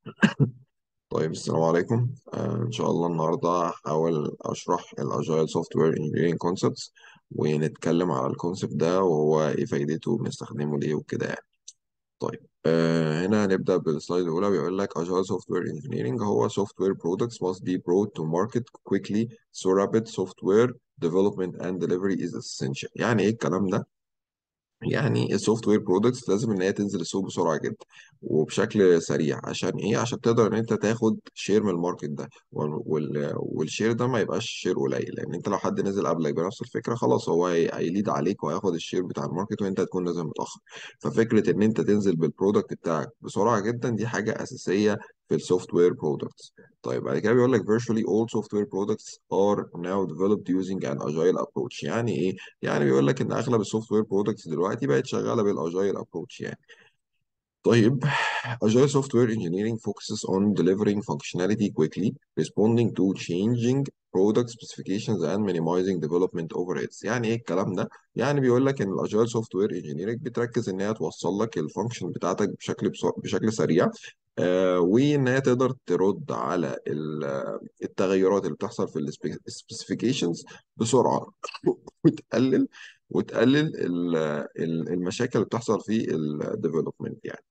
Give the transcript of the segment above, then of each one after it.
طيب السلام عليكم آه إن شاء الله النهاردة هحاول أشرح الأجايل سوفت وير انجينيرنج كونسبتس ونتكلم على الكونسبت ده وهو إيه فايدته وبنستخدمه ليه وكده يعني طيب آه هنا هنبدأ بالسلايد الأولى بيقول لك Agile Software Engineering هو software products must be brought to market quickly so rapid software development and delivery is essential يعني إيه الكلام ده؟ يعني السوفت وير برودكتس لازم ان هي تنزل السوق بسرعه جدا وبشكل سريع عشان ايه عشان تقدر ان انت تاخد شير من الماركت ده وال... وال... والشير ده ما يبقاش شير قليل لان انت لو حد نزل قبلك بنفس الفكره خلاص هو هي- هيليد عليك وهياخد الشير بتاع الماركت وانت هتكون نازل متاخر ففكره ان انت تنزل بالبرودكت بتاعك بسرعه جدا دي حاجه اساسيه في السوفت وير برودكتس طيب بعد كده بيقول لك virtually all software products are now developed using an agile approach يعني ايه يعني بيقول لك ان اغلب السوفت وير برودكتس دلوقتي بقت شغاله بالاجايل ابروتش يعني طيب Agile Software Engineering focuses on delivering functionality quickly, responding to changing product specifications and minimizing development overheads. يعني ايه الكلام ده؟ يعني بيقول لك ان الاجايل سوفت وير انجينيرنج بتركز ان هي توصل لك الفانكشن بتاعتك بشكل بشكل سريع آه وان هي تقدر ترد على ال- التغيرات اللي بتحصل في السبيسيفيكيشنز بسرعة وتقلل وتقلل ال- ال- المشاكل اللي بتحصل في الديفلوبمنت يعني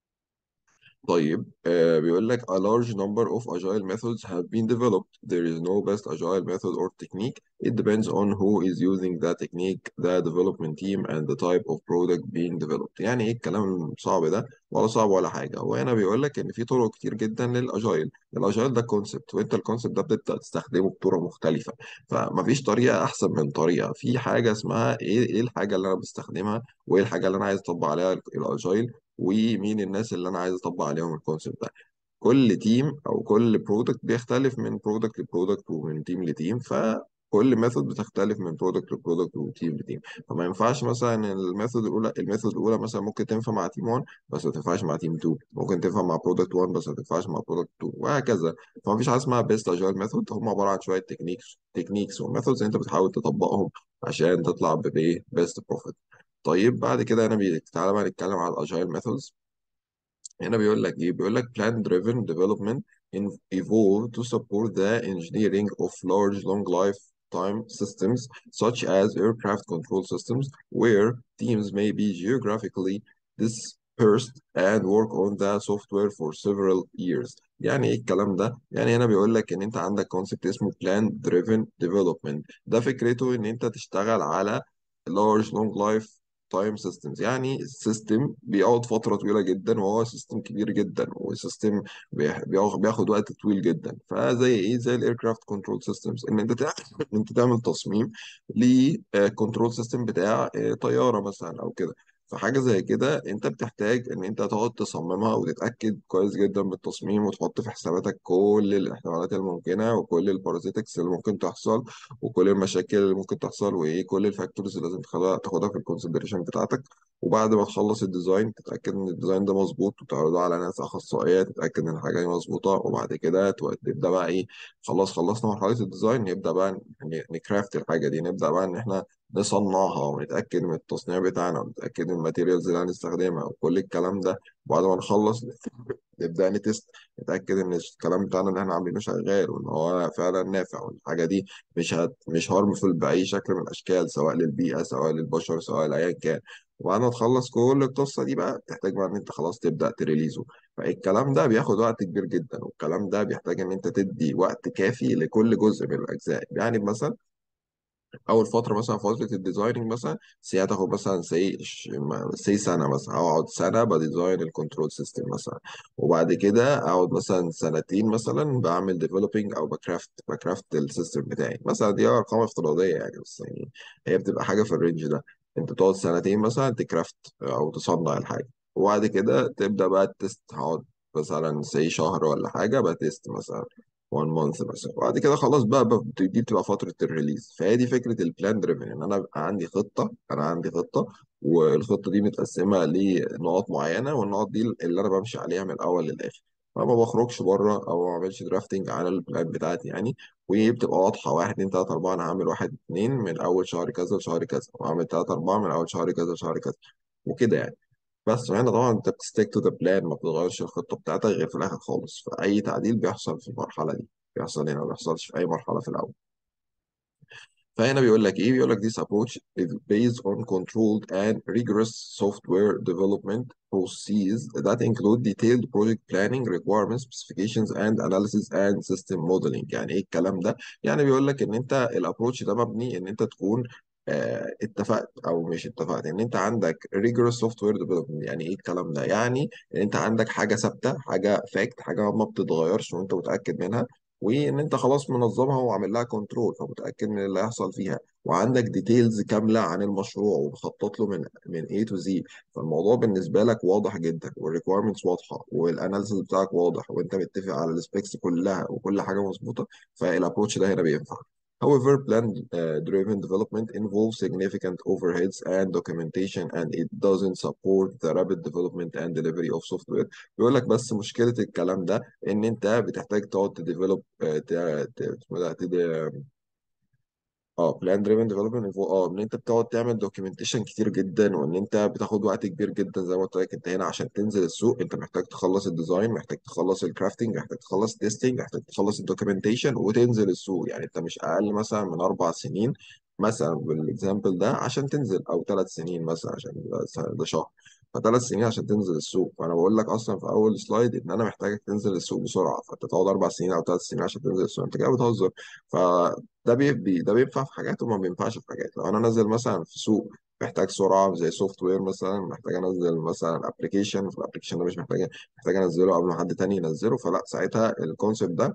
طيب آه بيقول لك a large number of agile methods have been developed. There is no best agile method or technique. It depends on who is using that technique, the development team, and the type of product being developed. يعني ايه الكلام الصعب ده؟ ولا صعب ولا حاجة. هو هنا بيقول لك إن في طرق كتير جدا للأجايل. الأجايل ده كونسبت وأنت الكونسبت ده بتبدأ تستخدمه بطرق مختلفة. فمفيش طريقة أحسن من طريقة. في حاجة اسمها إيه إيه الحاجة اللي أنا بستخدمها وإيه الحاجة اللي أنا عايز أطبق عليها الأجايل ومين الناس اللي انا عايز اطبق عليهم الكونسيبت ده كل تيم او كل برودكت بيختلف من برودكت لبرودكت ومن تيم لتيم فكل ميثود بتختلف من برودكت لبرودكت وتيم لتيم فما ينفعش مثلا الميثود الاولى الميثود الاولى مثلا ممكن تنفع مع تيم 1 بس ما تنفعش مع تيم 2 ممكن تنفع مع برودكت 1 بس ما تنفعش مع برودكت 2 وهكذا فما فيش حاجه اسمها بيست اجايل ميثود هم عباره عن شويه تكنيكس تكنيكس وميثودز انت بتحاول تطبقهم عشان تطلع بايه بيست بروفيت طيب بعد كده انا بي... تعالى بقى نتكلم على الاجايل ميثودز هنا بيقول لك ايه بيقول لك plan driven development in evolve to support the engineering of large long lifetime systems such as aircraft control systems where teams may be geographically dispersed and work on the software for several years يعني ايه الكلام ده يعني هنا بيقول لك ان انت عندك concept اسمه plan driven development ده فكرته ان انت تشتغل على large long life تايم سيستمز يعني السيستم بيقعد فترة طويلة جدا وهو سيستم كبير جدا وسيستم بيح- بياخد بياخد وقت طويل جدا فزي ايه زي الايركرافت كنترول سيستمز ان انت تع- ان انت تعمل تصميم لكنترول سيستم بتاع آه، طيارة مثلا او كده فحاجة زي كده انت بتحتاج ان انت تقعد تصممها وتتأكد كويس جدا بالتصميم وتحط في حساباتك كل الاحتمالات الممكنة وكل البارازيتكس اللي ممكن تحصل وكل المشاكل اللي ممكن تحصل وايه كل الفاكتورز اللي لازم تاخدها تاخدها في الكونسيدريشن بتاعتك وبعد ما تخلص الديزاين تتاكد ان الديزاين ده مظبوط وتعرضه على ناس اخصائيه تتاكد ان الحاجه دي مظبوطه وبعد كده تو- تبدا بقى ايه خلاص خلصنا مرحله الديزاين نبدا بقى ن- نكرافت الحاجه دي نبدا بقى ان احنا نصنعها ونتاكد من التصنيع بتاعنا ونتاكد من الماتيريالز اللي هنستخدمها وكل الكلام ده وبعد ما نخلص نبدا نتست نتاكد ان الكلام بتاعنا اللي احنا عاملينه شغال وان هو فعلا نافع والحاجه دي مش هت مش هارمفul بأي شكل من الأشكال سواء للبيئة سواء للبشر سواء لأيا كان وبعد ما تخلص كل القصة دي بقى تحتاج بقى إن أنت خلاص تبدأ تريليزه فالكلام ده بياخد وقت كبير جدا والكلام ده بيحتاج إن أنت تدي وقت كافي لكل جزء من الأجزاء يعني مثلا اول فتره مثلا فتره الديزايننج مثلا سي هتاخد مثلا سي سي سنه مثلا اقعد سنه بديزاين الكنترول سيستم مثلا وبعد كده اقعد مثلا سنتين مثلا بعمل ديفلوبينج او بكرافت بكرافت السيستم بتاعي مثلا دي ارقام افتراضيه يعني بس يعني هي بتبقى حاجه في الرينج ده انت تقعد سنتين مثلا تكرافت او تصنع الحاجه وبعد كده تبدا بقى التست هقعد مثلا سي شهر ولا حاجه بتست مثلا 1 مانث مثلا وبعد كده خلاص بقى, بقى دي بتبقى فتره الريليز فهي دي فكره البلان دريفن ان انا بقى عندي خطه انا عندي خطه والخطه دي متقسمه لنقط معينه والنقط دي اللي انا بمشي عليها من الاول للاخر فما بخرجش بره او ما بعملش درافتنج على البلان بتاعتي يعني وبتبقى واضحه واحد اتنين تلاته اربعه انا هعمل واحد اتنين من اول شهر كذا لشهر كذا وهعمل تلاته اربعه من اول شهر كذا لشهر كذا وكده يعني بس هنا طبعا انت بتستيك تو ذا بلان ما بتغيرش الخطه بتاعتك غير في الاخر خالص فاي تعديل بيحصل في المرحله دي بيحصل هنا ما بيحصلش في اي مرحله في الاول فهنا بيقول لك ايه بيقول لك this approach is based on controlled and rigorous software development processes that include detailed project planning requirements specifications and analysis and system modeling يعني ايه الكلام ده يعني بيقول لك ان انت الابروتش ده مبني ان انت تكون آه، اتفقت او مش اتفقت ان انت عندك rigorous software development يعني ايه الكلام ده يعني ان انت عندك حاجه ثابته حاجه فاكت حاجه ما بتتغيرش وانت متاكد منها وان انت خلاص منظمها وعامل لها كنترول فمتاكد من اللي هيحصل فيها وعندك ديتيلز كامله عن المشروع ومخطط له من من A to Z فالموضوع بالنسبه لك واضح جدا والريكويرمنتس واضحه والاناليسيس بتاعك واضح وانت متفق على السبيكس كلها وكل حاجه مظبوطه فالابروتش ده هنا بينفع However, plan-driven development involves significant overheads and documentation, and it doesn't support the rapid development and delivery of software. بيقول لك بس مشكلة الكلام ده ان انت بتحتاج تقعد تديفلوب اه بلان دريفن ديفلوبمنت اه ان انت بتقعد تعمل دوكيومنتيشن كتير جدا وان انت بتاخد وقت كبير جدا زي ما قلت لك انت هنا عشان تنزل السوق انت محتاج تخلص الديزاين محتاج تخلص الكرافتنج محتاج تخلص التستنج محتاج تخلص الدوكيومنتيشن وتنزل السوق يعني انت مش اقل مثلا من اربع سنين مثلا بالاكزامبل ده عشان تنزل او ثلاث سنين مثلا عشان ده ده شهر فثلاث سنين عشان تنزل السوق فانا بقول لك اصلا في اول سلايد ان انا محتاجك تنزل السوق بسرعه فانت تقعد اربع سنين او ثلاث سنين عشان تنزل السوق انت كده بتهزر ف ده بي بي- ده بينفع في حاجات وما بينفعش في حاجات لو انا نازل مثلا في سوق محتاج سرعه زي سوفت وير مثلا محتاج انزل مثلا ابلكيشن في الابلكيشن ده مش محتاج محتاج انزله قبل ما حد تاني ينزله فلا ساعتها الكونسيبت ده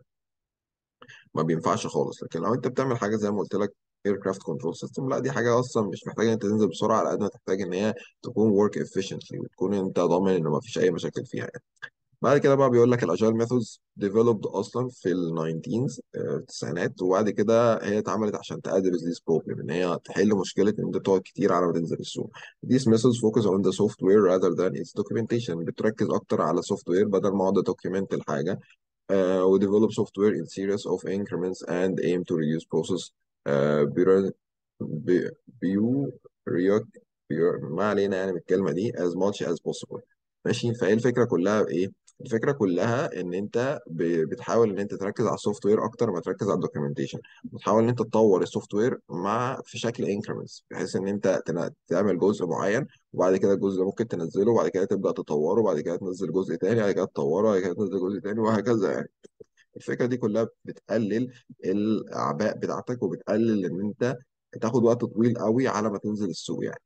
ما بينفعش خالص لكن لو انت بتعمل حاجه زي ما قلت لك اير كرافت كنترول سيستم لا دي حاجه اصلا مش محتاجه ان انت تنزل بسرعه على قد ما تحتاج ان هي تكون ورك efficiently وتكون انت ضامن ان ما فيش اي مشاكل فيها يعني. بعد كده بقى بيقول لك الاجايل ميثودز ديفلوبد اصلا في ال 19 آه، التسعينات وبعد كده هي اتعملت عشان تقدر ذيس بروبلم ان هي تحل مشكله ان انت تقعد كتير على ما تنزل السوق. These methods focus on the software rather than its documentation بتركز اكتر على السوفت وير بدل ما اقعد ادوكيومنت الحاجه uh, we develop software in series of increments and aim to reduce process uh, bureau- bu- bureauc- bureau- ما علينا يعني من الكلمة دي as much as possible ماشي فهي الفكرة كلها ايه الفكرة كلها ان انت ب- بتحاول ان انت تركز على السوفت وير اكتر ما تركز على الدوكيومنتيشن بتحاول ان انت تطور السوفت وير مع في شكل انكريمنتس بحيث ان انت تنا- تعمل جزء معين وبعد كده الجزء ده ممكن تنزله وبعد كده تبدأ تطوره وبعد كده تنزل جزء تاني بعد كده تطوره بعد كده تنزل جزء تاني وهكذا يعني الفكرة دي كلها بتقلل الأعباء بتاعتك وبتقلل إن أنت تاخد وقت طويل قوي على ما تنزل السوق يعني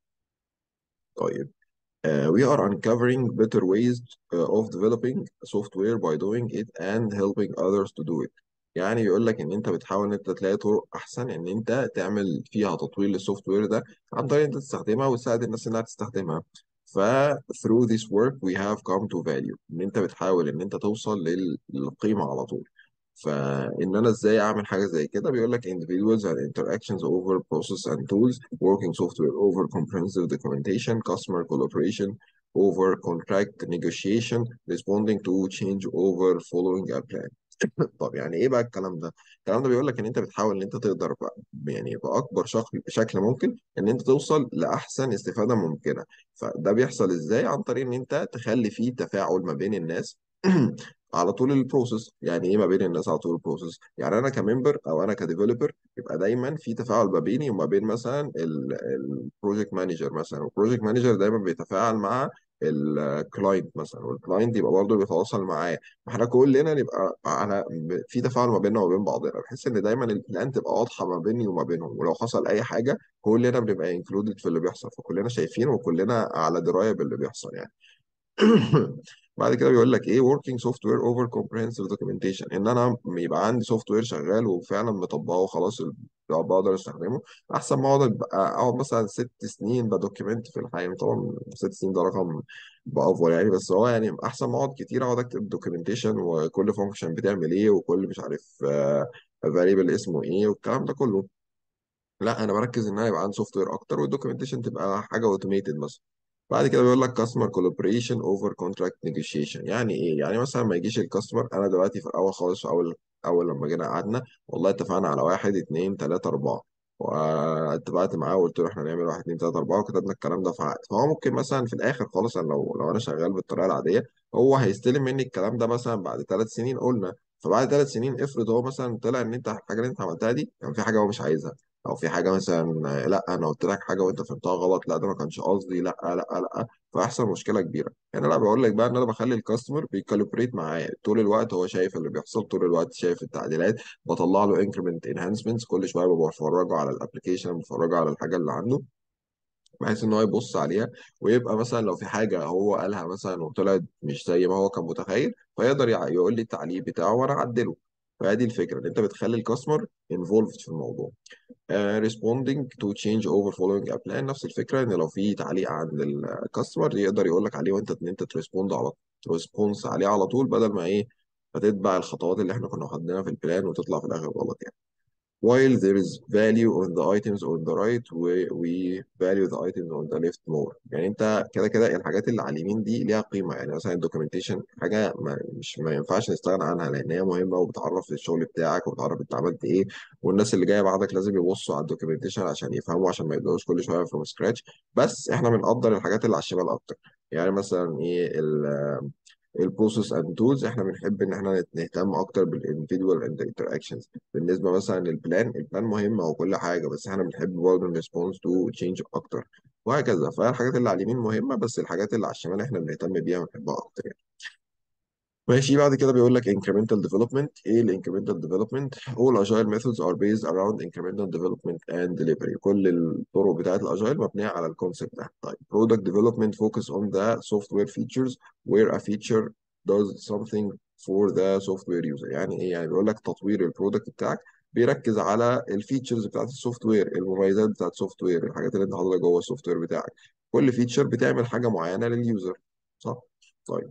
طيب Uh, we are uncovering better ways uh, of developing software by doing it and helping others to do it. يعني بيقول لك ان انت بتحاول ان انت تلاقي طرق احسن ان انت تعمل فيها تطوير للسوفت وير ده عن طريق ان انت تستخدمها وتساعد الناس انها تستخدمها. ف through this work we have come to value ان انت بتحاول ان انت توصل لل- للقيمة على طول. فان انا ازاي اعمل حاجه زي كده بيقول لك individuals and interactions over process and tools working software over comprehensive documentation customer collaboration over contract negotiation responding to change over following a plan طب يعني ايه بقى الكلام ده الكلام ده بيقول لك ان انت بتحاول ان انت تقدر بقى يعني باكبر شكل شكل ممكن ان انت توصل لاحسن استفاده ممكنه فده بيحصل ازاي عن طريق ان انت تخلي فيه تفاعل ما بين الناس على طول البروسيس يعني ايه ما بين الناس على طول البروسيس يعني انا كممبر او انا كديفلوبر يبقى دايما في تفاعل ما بيني وما بين مثلا البروجكت مانجر مثلا والبروجكت مانجر دايما بيتفاعل مع الكلاينت مثلا والكلاينت يبقى برضه بيتواصل معاه فاحنا كلنا نبقى على في تفاعل ما بيننا وبين بعضنا بحيث ان دايما البلان تبقى واضحه ما بيني وما بينهم ولو حصل اي حاجه كلنا بنبقى انكلودد في اللي بيحصل فكلنا شايفين وكلنا على درايه باللي بيحصل يعني بعد كده بيقول لك ايه working software over comprehensive documentation ان انا يبقى عندي سوفت وير شغال وفعلا مطبقه وخلاص ال- بقدر استخدمه احسن ما اقعد أبقى- اقعد مثلا ست سنين بدوكيمنت في الحقيقه طبعا ست سنين ده رقم بافور يعني بس هو يعني احسن ما اقعد كتير اقعد اكتب دوكيومنتيشن وكل فانكشن بتعمل ايه وكل مش عارف فاريبل اسمه ايه والكلام ده كله لا انا بركز ان انا يبقى عندي سوفت وير اكتر والدوكيومنتيشن تبقى حاجه اوتوميتد مثلا بعد كده بيقول لك كاستمر كولابوريشن اوفر كونتراكت نيجوشيشن يعني ايه يعني مثلا ما يجيش الكاستمر انا دلوقتي في الاول خالص في اول اول لما جينا قعدنا والله اتفقنا على واحد اتنين تلاته اربعه واتفقت معاه وقلت له احنا هنعمل واحد اتنين تلاته اربعه وكتبنا الكلام ده في عقد فهو ممكن مثلا في الاخر خالص أنا لو لو انا شغال بالطريقه العاديه هو هيستلم مني الكلام ده مثلا بعد ثلاث سنين قلنا فبعد ثلاث سنين افرض هو مثلا طلع ان انت الحاجه اللي انت عملتها دي كان في حاجه هو مش عايزها او في حاجه مثلا لا انا قلت لك حاجه وانت فهمتها غلط لا ده ما كانش قصدي لا لا لا فيحصل مشكله كبيره هنا لا بقول لك بقى ان انا بخلي الكاستمر بيكاليبريت معايا طول الوقت هو شايف اللي بيحصل طول الوقت شايف التعديلات بطلع له انكريمنت انهانسمنتس كل شويه ببقى بفرجه على الابلكيشن بفرجه على الحاجه اللي عنده بحيث ان هو يبص عليها ويبقى مثلا لو في حاجه هو قالها مثلا وطلعت مش زي ما هو كان متخيل فيقدر يع- يقول لي التعليق بتاعه وانا اعدله فهذه الفكره ان انت بتخلي الكاستمر انفولفد في الموضوع آه، responding to change over following a plan نفس الفكره ان لو في تعليق عند الكاستمر يقدر يقول لك عليه وانت ان انت تريسبوند على تريسبونس عليه على طول بدل ما ايه فتتبع الخطوات اللي احنا كنا حاطينها في البلان وتطلع في الاخر غلط يعني while there is value on the items on the right we, we value the items on the left more يعني انت كده كده الحاجات اللي على اليمين دي ليها قيمه يعني مثلا الدوكيومنتيشن حاجه ما مش ما ينفعش نستغنى عنها لان هي مهمه وبتعرف الشغل بتاعك وبتعرف انت عملت ايه والناس اللي جايه بعدك لازم يبصوا على الدوكيومنتيشن عشان يفهموا عشان ما يبداوش كل شويه فروم سكراتش بس احنا بنقدر الحاجات اللي على الشمال اكتر يعني مثلا ايه البروسيس اند تولز احنا بنحب ان احنا نهتم اكتر بالانديفيدوال اند انتراكشنز بالنسبه مثلا للبلان البلان مهمه وكل حاجه بس احنا بنحب برضه الريسبونس تو تشينج اكتر وهكذا فالحاجات اللي على اليمين مهمه بس الحاجات اللي على الشمال احنا بنهتم بيها ونحبها اكتر يعني. ماشي بعد كده بيقول لك incremental development ايه ال incremental development all agile methods are based around incremental development and delivery كل الطرق بتاعت الاجايل مبنيه على الكونسيبت ده طيب product development focus on the software features where a feature does something for the software user يعني ايه يعني بيقول لك تطوير البرودكت بتاعك بيركز على الفيتشرز بتاعت السوفت وير المميزات بتاعت السوفت وير الحاجات اللي انت حاططها جوه السوفت وير بتاعك كل فيتشر بتعمل حاجه معينه لليوزر صح طيب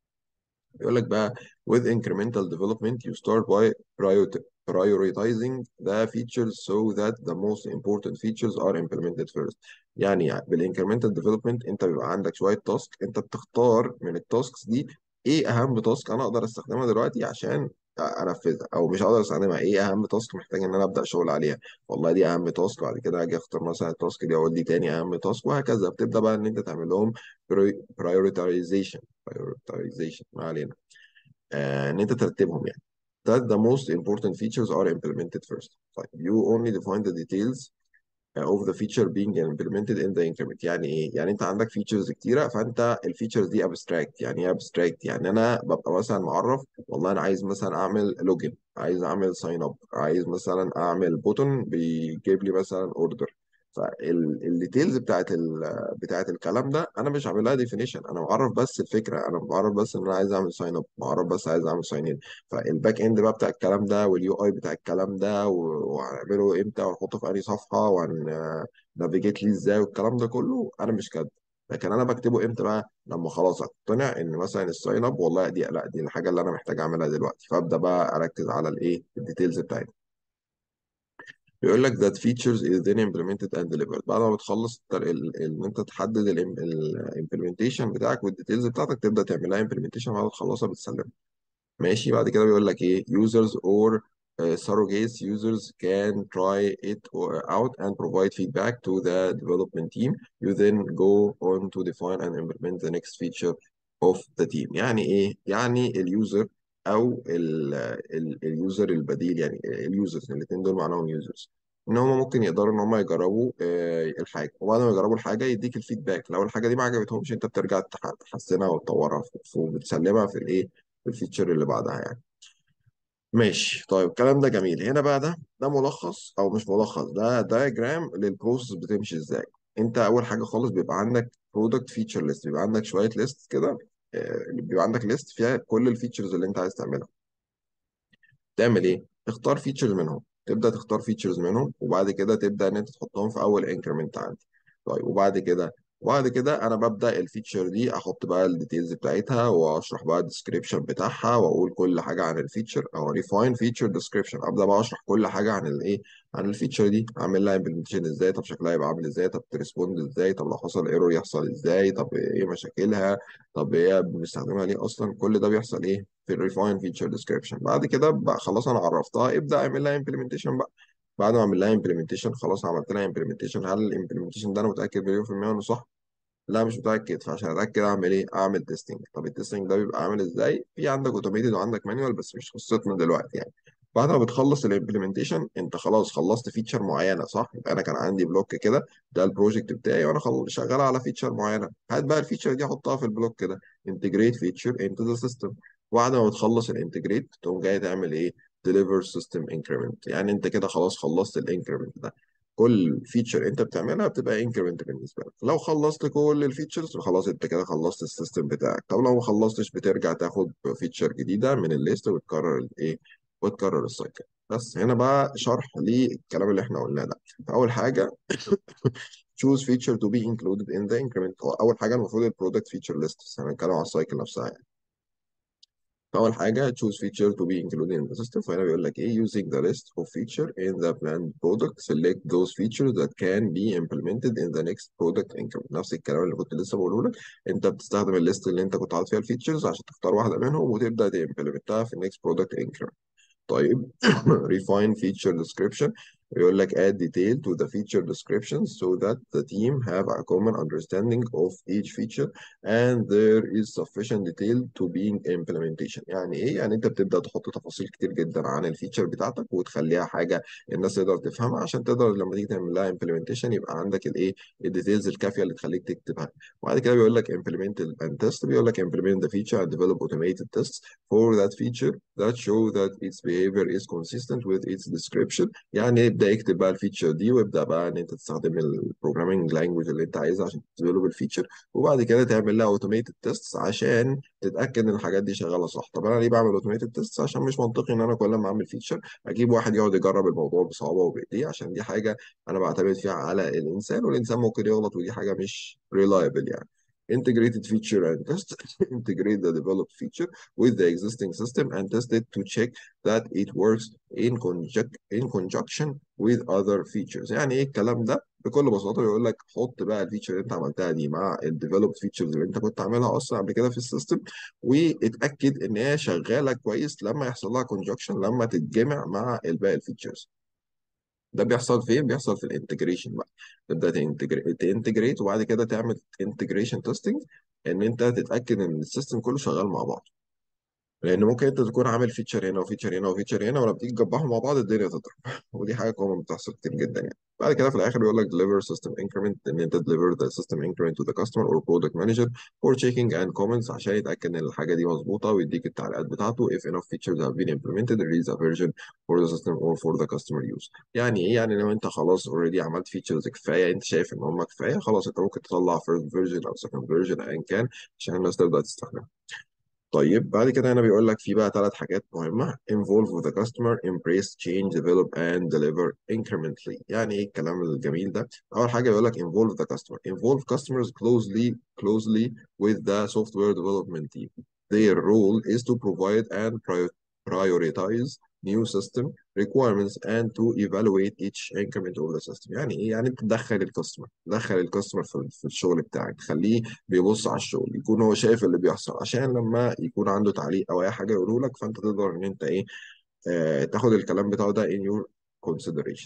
يقول لك بقى with incremental development you start by priori- prioritizing the features so that the most important features are implemented first يعني بالincremental development انت بيبقى عندك شوية تاسك انت بتختار من التاسكس دي ايه اهم تاسك انا اقدر استخدمها دلوقتي عشان انفذها او مش هقدر استخدمها ايه اهم تاسك محتاج ان انا ابدا شغل عليها والله دي اهم تاسك بعد كده اجي اختار مثلا التاسك دي اقول دي تاني اهم تاسك وهكذا بتبدا بقى ان انت تعمل لهم prioritization prioritization ما علينا آه، ان انت ترتبهم يعني that the most important features are implemented first طيب you only define the details of the feature being implemented in the increment يعني ايه يعني انت عندك features كتيره فانت الفيتشرز دي abstract يعني ايه abstract يعني انا ببقى مثلا معرف والله انا عايز مثلا اعمل لوجن عايز اعمل ساين اب عايز مثلا اعمل بوتون بيجيب لي مثلا اوردر فالديتيلز بتاعت ال بتاعت الكلام ده انا مش عامل لها ديفينيشن انا بعرف بس الفكره انا بعرف بس ان انا عايز اعمل ساين اب بعرف بس عايز اعمل ساين ان فالباك اند بقى بتاع الكلام ده واليو اي بتاع الكلام ده و- وهنعمله امتى ونحطه في انهي صفحه وهنافيجيت ليه ازاي والكلام ده كله انا مش كاتبه لكن انا بكتبه امتى بقى لما خلاص اقتنع ان مثلا الساين اب والله دي لا دي الحاجه اللي انا محتاج اعملها دلوقتي فابدا بقى اركز على الايه الديتيلز بتاعتها بيقول لك that features is then implemented and delivered بعد ما بتخلص التر- ال- ال- ان انت تحدد الامبلمنتيشن بتاعك والديتيلز بتاعتك تبدا تعملها implementation بعد ما تخلصها بتسلمها ماشي بعد كده بيقول لك ايه users or uh, surrogates users can try it or- out and provide feedback to the development team you then go on to define and implement the next feature of the team يعني ايه يعني اليوزر او اليوزر البديل يعني اليوزرز الاثنين دول معناهم يوزرز ان هم ممكن يقدروا ان هم يجربوا آه، الحاجه وبعد ما يجربوا الحاجه يديك الفيدباك لو الحاجه دي ما عجبتهمش انت بترجع تح- تحسنها وتطورها وبتسلمها في الايه في الفيتشر اللي بعدها يعني ماشي طيب الكلام ده جميل هنا بقى ده ده ملخص او مش ملخص ده دايجرام للبروسيس بتمشي ازاي انت اول حاجه خالص بيبقى عندك برودكت فيتشر ليست بيبقى عندك شويه ليست كده آه، بيبقى عندك ليست فيها كل الفيتشرز اللي انت عايز تعملها تعمل ايه تختار فيتشرز منهم تبدا تختار فيتشرز منهم وبعد كده تبدا ان انت تحطهم في اول انكريمنت عندي طيب وبعد كده وبعد كده انا ببدا الفيتشر دي احط بقى الديتيلز بتاعتها واشرح بقى الديسكريبشن بتاعها واقول كل حاجه عن الفيتشر او ريفاين فيتشر ديسكريبشن ابدا بقى اشرح كل حاجه عن الايه عن الفيتشر دي اعمل لها امبلمنتيشن ازاي طب شكلها يبقى عامل ازاي طب تريسبوند ازاي طب لو حصل ايرور يحصل ازاي طب ايه مشاكلها طب هي بنستخدمها ليه اصلا كل ده بيحصل ايه في الريفاين فيتشر ديسكريبشن بعد كده بقى خلاص انا عرفتها ابدا اعمل لها امبلمنتيشن بقى بعد ما اعمل لها امبلمنتيشن خلاص عملت لها امبلمنتيشن هل الامبلمنتيشن ده انا متاكد مليون في الميه انه صح لا مش متأكد فعشان أتأكد أعمل إيه؟ أعمل تيستنج طب التيستنج ده بيبقى عامل إزاي؟ في عندك أوتوميتد وعندك مانيوال بس مش قصتنا دلوقتي يعني بعد ما بتخلص الامبلمنتيشن أنت خلاص خلصت فيتشر معينة صح؟ يبقى أنا كان عندي بلوك كده ده البروجكت بتاعي وأنا خل... شغال على فيتشر معينة هات بقى الفيتشر دي أحطها في البلوك كده انتجريت فيتشر انتو ذا سيستم بعد ما بتخلص الانتجريت تقوم جاي تعمل إيه؟ deliver system increment يعني أنت كده خلاص خلصت الانكريمنت ده كل فيتشر انت بتعملها بتبقى انكريمنت بالنسبه لك لو خلصت كل الفيتشرز خلاص انت كده خلصت السيستم بتاعك طب لو ما خلصتش بترجع تاخد فيتشر جديده من الليست وتكرر الايه وتكرر السايكل بس هنا بقى شرح للكلام اللي احنا قلناه ده فاول حاجه choose feature to be included in the increment هو اول حاجه المفروض البرودكت فيتشر ليست هنتكلم على السايكل نفسها يعني. فأول حاجة choose feature to be included in the system فهنا بيقول لك إيه using the list of feature in the planned product select those features that can be implemented in the next product increment نفس الكلام اللي كنت لسه بقوله لك أنت بتستخدم الليست اللي أنت كنت حاطط فيها الفيتشرز عشان تختار واحدة منهم وتبدأ تimplementها في next product increment طيب refine feature description يقول لك add detail to the feature description so that the team have a common understanding of each feature and there is sufficient detail to being implementation يعني ايه يعني انت بتبدأ تحط تفاصيل كتير جدا عن الفيتشر بتاعتك وتخليها حاجة الناس تقدر تفهمها عشان تقدر لما تيجي تعمل لها implementation يبقى عندك الايه الديتيلز الكافية اللي تخليك تكتبها وبعد كده بيقول لك implement and test بيقول لك implement the feature and develop automated tests for that feature that show that its behavior is consistent with its description يعني ابدا اكتب بقى الفيتشر دي وابدا بقى ان انت تستخدم البروجرامينج لانجوج اللي انت عايزها عشان تديفلوب الفيتشر وبعد كده تعمل لها اوتوميتد تيست عشان تتاكد ان الحاجات دي شغاله صح طب انا ليه بعمل اوتوميتد تيست عشان مش منطقي ان انا كل ما اعمل فيتشر اجيب واحد يقعد يجرب الموضوع بصعوبه وبايديه عشان دي حاجه انا بعتمد فيها على الانسان والانسان ممكن يغلط ودي حاجه مش ريلايبل يعني integrated feature and test integrate the developed feature with the existing system and test it to check that it works in, conjunc in conjunction with other features يعني ايه الكلام ده بكل بساطه بيقول لك حط بقى الفيتشر اللي انت عملتها دي مع الديفلوبد فيتشرز اللي انت كنت عاملها اصلا قبل كده في السيستم واتاكد ان هي شغاله كويس لما يحصل لها كونجكشن لما تتجمع مع الباقي الفيتشرز ده بيحصل فين؟ بيحصل في الانتجريشن بقى تبدا تنتجريت وبعد كده تعمل انتجريشن تيستنج ان انت تتاكد ان السيستم كله شغال مع بعض لان ممكن انت تكون عامل فيتشر هنا وفيتشر هنا وفيتشر هنا ولما بتيجي تجمعهم مع بعض الدنيا تضرب ودي حاجه كومن بتحصل كتير جدا يعني بعد كده في الاخر بيقول لك deliver system increment ان انت deliver the system increment to the customer or product manager for checking and comments عشان يتاكد ان الحاجه دي مظبوطه ويديك التعليقات بتاعته if enough features have been implemented release a version for the system or for the customer use يعني ايه يعني لو انت خلاص already عملت features كفايه انت شايف ان هم كفايه خلاص انت ممكن تطلع first version او second version ايا كان عشان الناس تبدا تستخدمها طيب بعد كده هنا بيقول لك في بقى ثلاث حاجات مهمة involve with the customer embrace change develop and deliver incrementally يعني ايه الكلام الجميل ده أول حاجة بيقول لك involve the customer involve customers closely closely with the software development team their role is to provide and prior- prioritize new system requirements and to evaluate each increment of the system يعني ايه يعني انت تدخل الكاستمر تدخل الكاستمر في في الشغل بتاعك تخليه بيبص على الشغل يكون هو شايف اللي بيحصل عشان لما يكون عنده تعليق او اي حاجه يقوله لك فانت تقدر ان انت ايه آه تاخد الكلام بتاعه ده in your consideration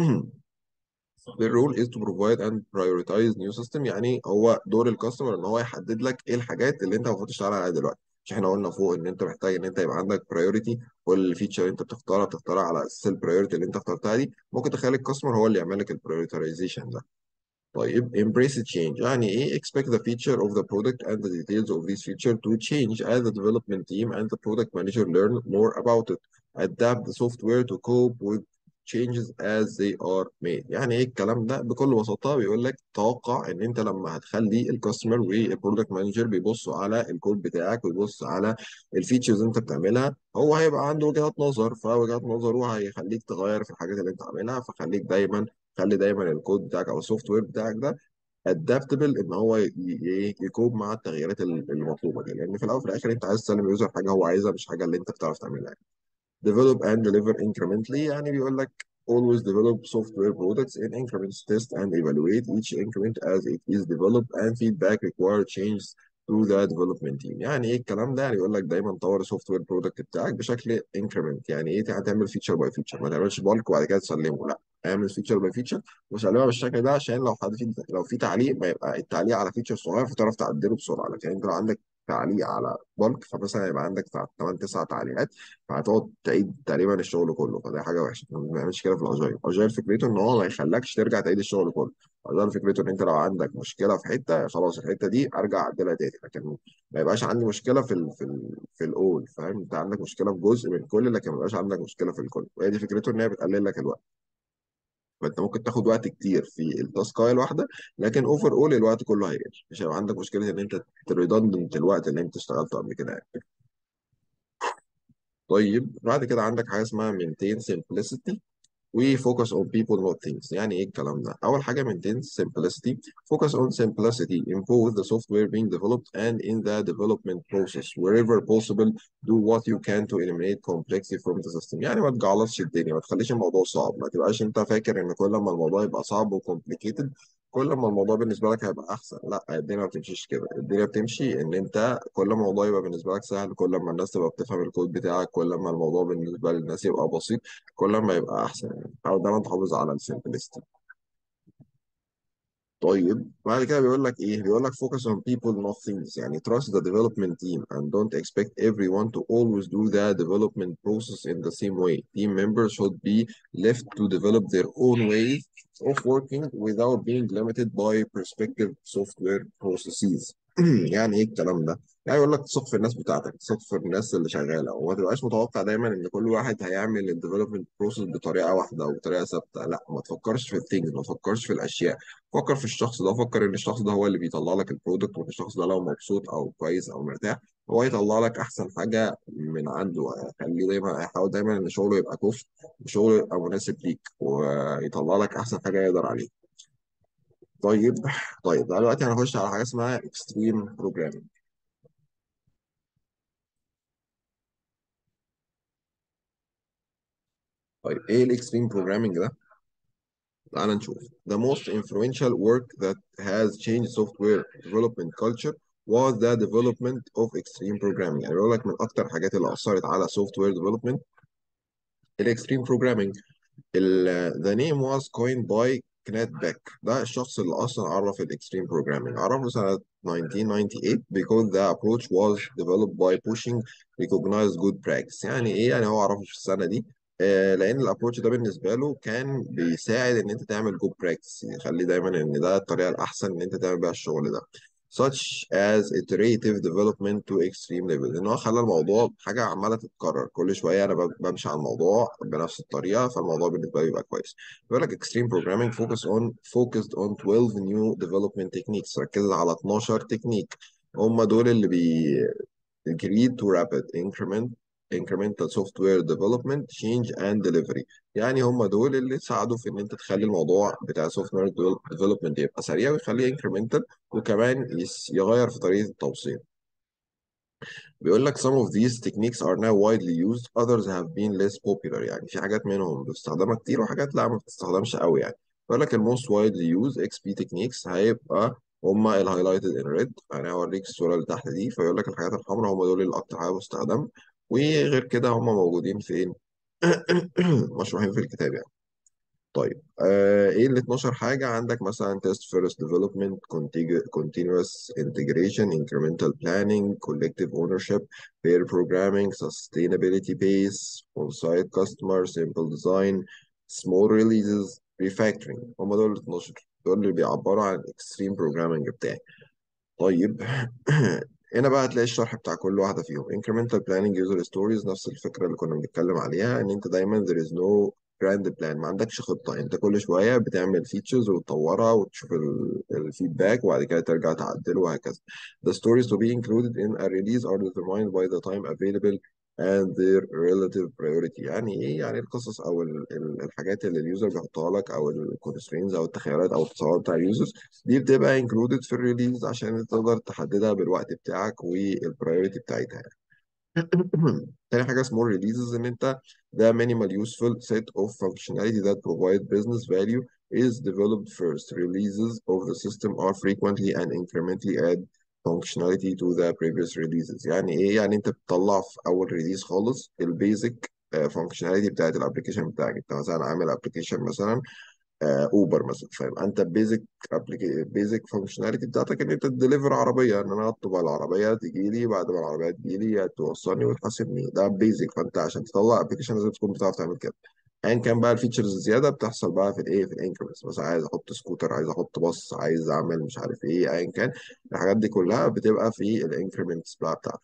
The role is to provide and prioritize new system يعني هو دور الكاستمر ان هو يحدد لك ايه الحاجات اللي انت المفروض تشتغل عليها دلوقتي مش احنا قلنا فوق ان انت محتاج ان انت يبقى عندك priority كل فيتشر انت بتختارها بتختارها على اساس البرايورتي اللي انت اخترتها دي ممكن تخلي الكاستمر هو اللي يعمل لك البرايورتيزيشن ده طيب embrace change يعني ايه expect the feature of the product and the details of this feature to change as the development team and the product manager learn more about it adapt the software to cope with changes as they are made يعني ايه الكلام ده بكل بساطة بيقول لك توقع ان انت لما هتخلي الكاستمر والبرودكت مانجر بيبصوا على الكود بتاعك ويبص على الفيتشرز انت بتعملها هو هيبقى عنده وجهات نظر فوجهات نظره هيخليك تغير في الحاجات اللي انت عاملها فخليك دايما خلي دايما الكود بتاعك او السوفت وير بتاعك ده ادابتبل ان هو ي- ي- يكوب مع التغييرات ال- المطلوبه دي لان في الاول وفي الاخر انت عايز تسلم اليوزر حاجه هو عايزها مش حاجه اللي انت بتعرف تعملها develop and deliver incrementally يعني بيقول لك always develop software products in increments test and evaluate each increment as it is developed and feedback required changes to the development team يعني ايه الكلام ده يعني يقول لك دايما طور السوفت وير برودكت بتاعك بشكل انكريمنت يعني ايه هتعمل فيتشر باي فيتشر ما تعملش بالك وبعد كده تسلمه لا اعمل فيتشر باي فيتشر وسلمها بالشكل ده عشان لو حد في لو في تعليق ما يبقى التعليق على فيتشر صغير فتعرف تعدله بسرعه لكن انت لو عندك تعليق على بالك فمثلا يبقى عندك بتاع 8 9 تعليقات فهتقعد تعيد تقريبا الشغل كله فده حاجه وحشه ما بنعملش كده في الاجايل الاجايل فكرته ان هو ما يخلكش ترجع تعيد الشغل كله الاجايل فكرته ان انت لو عندك مشكله في حته خلاص الحته دي ارجع اعدلها تاني لكن ما يبقاش عندي مشكله في ال في ال في الاول فاهم انت عندك مشكله في جزء من كل لكن ما يبقاش عندك مشكله في الكل وهي دي فكرته ان هي بتقلل لك الوقت فانت ممكن تاخد وقت كتير في التاسكايه الواحده لكن اوفر اول الوقت كله هيقل مش هيبقى عندك مشكله ان انت تريدندنت الوقت اللي انت اشتغلته قبل كده يعني طيب بعد كده عندك حاجه اسمها maintain simplicity و focus on people not things يعني ايه الكلام ده اول حاجه maintain simplicity focus on simplicity improve the software being developed and in the development process wherever possible do what you can to eliminate complexity from the system يعني ما تجعلصش الدنيا ما تخليش الموضوع صعب ما تبقاش انت فاكر ان كل ما الموضوع يبقى صعب وكومبليكيتد كل ما الموضوع بالنسبه لك هيبقى احسن لا الدنيا ما بتمشيش كده الدنيا بتمشي ان انت كل ما الموضوع يبقى بالنسبه لك سهل كل ما الناس تبقى بتفهم الكود بتاعك كل ما الموضوع بالنسبه للناس يبقى بسيط كل ما يبقى احسن يعني حاول دايما تحافظ على السمبلستي طيب بعد كده بيقول لك ايه بيقول لك focus on people not things يعني trust the development team and don't expect everyone to always do the development process in the same way team members should be left to develop their own ways of working without being limited by prospective software processes يعني ايه الكلام ده يعني يقول لك تثق في الناس بتاعتك تثق في الناس اللي شغاله وما تبقاش متوقع دايما ان كل واحد هيعمل الديفلوبمنت بروسيس بطريقه واحده او بطريقه ثابته لا ما تفكرش في الثينجز ما تفكرش في الاشياء فكر في الشخص ده فكر ان الشخص ده هو اللي بيطلع لك البرودكت وان الشخص ده لو مبسوط او كويس او مرتاح هو يطلع لك احسن حاجه من عنده خليه دايما يحاول دايما ان شغله يبقى كفء وشغله يبقى مناسب ليك ويطلع لك احسن حاجه يقدر عليها طيب طيب دلوقتي هنخش على حاجه اسمها اكستريم بروجرامينج طيب ايه الاكستريم بروجرامينج ده تعال نشوف the most influential work that has changed software development culture was the development of extreme programming يعني بيقول لك من اكتر الحاجات اللي اثرت على software development الاكستريم بروجرامينج the name was coined by كنات باك ده الشخص اللي اصلا عرف الاكستريم بروجرامينج عرفه سنه 1998 because the approach was developed by pushing recognized good practice يعني ايه يعني هو عرفه في السنه دي آه لان الابروتش ده بالنسبه له كان بيساعد ان انت تعمل جود براكتس يخلي دايما ان ده الطريقه الاحسن ان انت تعمل بيها الشغل ده such as iterative development to extreme level ان هو خلى الموضوع حاجه عماله تتكرر كل شويه انا بمشي على الموضوع بنفس الطريقه فالموضوع بالنسبه لي يبقى كويس بيقول لك extreme programming focus on focused on 12 new development techniques ركز على 12 تكنيك هم دول اللي بي agreed to rapid increment incremental software development change and delivery يعني هم دول اللي ساعدوا في ان انت تخلي الموضوع بتاع software development يبقى سريع ويخليه incremental وكمان يغير في طريقة التوصيل بيقول لك some of these techniques are now widely used others have been less popular يعني في حاجات منهم بتستخدمها كتير وحاجات لا ما بتستخدمش قوي يعني بيقول لك ال most widely used XP techniques هيبقى هما الهايلايتد ان ريد انا هوريك الصوره اللي تحت دي فيقول لك الحاجات الحمراء هما دول اللي اكتر حاجه بتستخدم وغير كده هما موجودين فين مشروحين في الكتاب يعني طيب آه ايه ال 12 حاجه عندك مثلا test first development continuous integration incremental planning collective ownership pair programming sustainability base on-site customer simple design small releases refactoring هم دول ال 12 دول اللي بيعبروا عن الاكستريم بروجرامنج بتاعي طيب هنا بقى هتلاقي الشرح بتاع كل واحدة فيهم incremental planning user stories نفس الفكرة اللي كنا بنتكلم عليها ان انت دايما there is no grand plan ما عندكش خطة انت كل شوية بتعمل features وتطورها وتشوف الفيدباك وبعد كده ترجع تعدله وهكذا the stories to be included in a release are determined by the time available and their relative priority يعني ايه يعني القصص او ال ال الحاجات اللي اليوزر بيحطها لك او الكونسترينز او التخيلات او التصورات بتاع اليوزرز دي بتبقى included في الريليز عشان تقدر تحددها بالوقت بتاعك والبرايورتي بتاعتها تاني حاجة small releases ان انت the minimal useful set of functionality that provide business value is developed first. Releases of the system are frequently and incrementally add functionality to the previous releases يعني ايه يعني انت بتطلع في اول ريليز خالص البيزك فانكشناليتي بتاعت الابلكيشن بتاعك انت مثلا عامل ابلكيشن مثلا اوبر مثلا فيبقى انت بيزك بيزك فانكشناليتي بتاعتك ان انت تديليفر عربيه ان انا اطلب على العربيه تجي لي بعد ما العربيه تجي لي توصلني وتحاسبني ده بيزك فانت عشان تطلع ابلكيشن لازم تكون بتعرف تعمل كده ايا كان بقى الفيتشرز الزياده بتحصل بقى في الايه في الانكريمنتس مثلا عايز احط سكوتر عايز احط باص عايز اعمل مش عارف ايه ايا كان الحاجات دي كلها بتبقى في الانكريمنتس بقى بتاعتك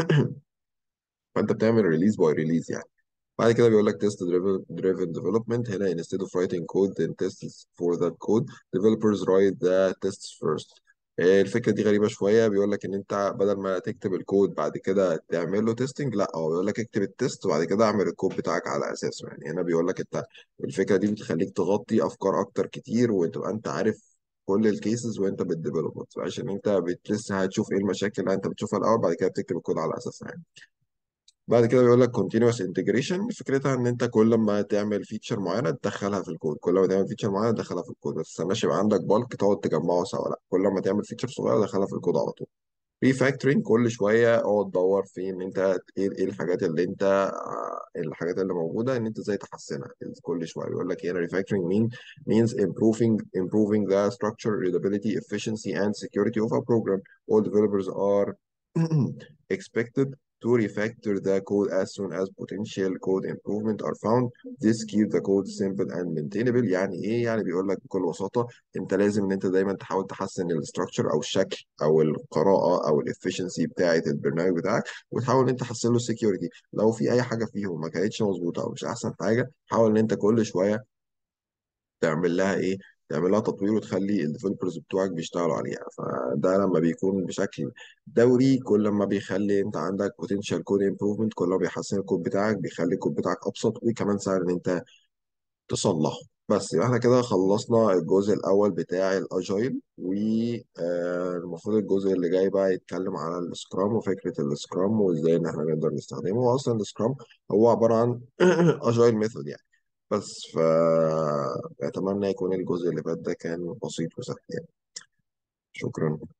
فانت بتعمل ريليز باي ريليز يعني بعد كده بيقول لك test driven driven development هنا instead of writing code and tests for that code developers write the tests first آه، الفكرة دي غريبة شوية بيقول لك إن أنت بدل ما تكتب الكود بعد كده تعمل له تيستنج لا هو بيقول لك اكتب التيست وبعد كده اعمل الكود بتاعك على أساسه يعني هنا بيقول لك أنت الفكرة دي بتخليك تغطي أفكار أكتر كتير وتبقى أنت عارف كل الكيسز وأنت بتديفلوب ما تبقاش إن أنت بت- لسه هتشوف إيه المشاكل اللي أنت بتشوفها الأول بعد كده بتكتب الكود على أساسها يعني. بعد كده بيقول لك continuous integration فكرتها ان انت كل ما تعمل فيتشر معينه تدخلها في الكود كل ما تعمل فيتشر معينه تدخلها في الكود بس ماشي يبقى عندك بالك تقعد تجمعه سوا لا كل ما تعمل فيتشر صغيره دخلها في الكود على طول ريفاكتورنج كل شويه اقعد تدور في ان انت ايه إيه الحاجات اللي انت آه، الحاجات اللي موجوده ان انت ازاي تحسنها كل شويه يقول لك هنا ريفاكتورنج mean means improving improving the structure readability efficiency and security of a program all developers are expected to refactor the code as soon as potential code improvement are found this keeps the code simple and maintainable يعني ايه يعني بيقول لك بكل بساطه انت لازم ان انت دايما تحاول تحسن الاستراكشر او الشكل او القراءه او الافشنسي بتاعه البرنامج بتاعك وتحاول ان انت تحسن له السكيورتي لو في اي حاجه فيهم ما كانتش مظبوطه او مش احسن حاجه حاول ان انت كل شويه تعمل لها ايه تعمل لها تطوير وتخلي الديفلوبرز بتوعك بيشتغلوا عليها فده لما بيكون بشكل دوري كل ما بيخلي انت عندك بوتنشال كود امبروفمنت كل ما بيحسن الكود بتاعك بيخلي الكود بتاعك ابسط وكمان سهل ان انت تصلحه بس يبقى احنا كده خلصنا الجزء الاول بتاع الاجايل والمفروض الجزء اللي جاي بقى يتكلم على السكرام وفكرة السكرام وازاي ان احنا نقدر نستخدمه هو اصلا السكرام هو عبارة عن اجايل ميثود يعني بس فأتمنى يكون الجزء اللي فات ده كان بسيط وسهل يعني شكرا